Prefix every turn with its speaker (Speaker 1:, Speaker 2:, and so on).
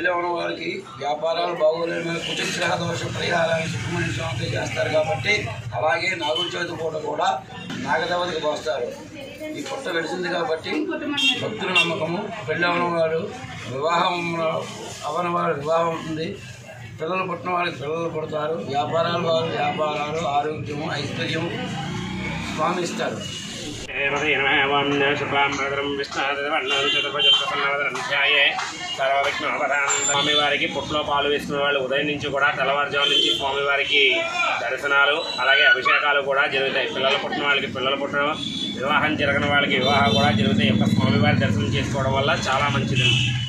Speaker 1: పెళ్ళి ఉన్న వారికి వ్యాపారాలు బాగోలేని కుటుంబ దోష పరిహారాన్ని సుబ్రహ్మణ్య స్వామికి చేస్తారు కాబట్టి అలాగే నాగుల చవితి పూట కూడా నాగదేవతకి పోస్తారు ఈ పుట్ట వెలిసింది కాబట్టి భక్తుల నమ్మకము పెళ్ళి అవన వారు వివాహం అవన వారు వివాహం ఉంది పిల్లలు పుట్టిన వారికి పిల్లలు పుడతారు వ్యాపారాలు వారు వ్యాపారాలు ఆరోగ్యము ఐశ్వర్యము స్వామి ఇస్తారు
Speaker 2: స్వామివారికి పుట్లో పాలు వేసుకునే వాళ్ళు ఉదయం నుంచి కూడా తెల్లవారుజాము నుంచి స్వామివారికి దర్శనాలు అలాగే అభిషేకాలు కూడా జరుగుతాయి పిల్లలు పుట్టిన వాళ్ళకి పిల్లలు పుట్టడం వివాహం జరగని వాళ్ళకి వివాహం కూడా జరుగుతాయి యొక్క స్వామివారి దర్శనం చేసుకోవడం వల్ల చాలా మంచిది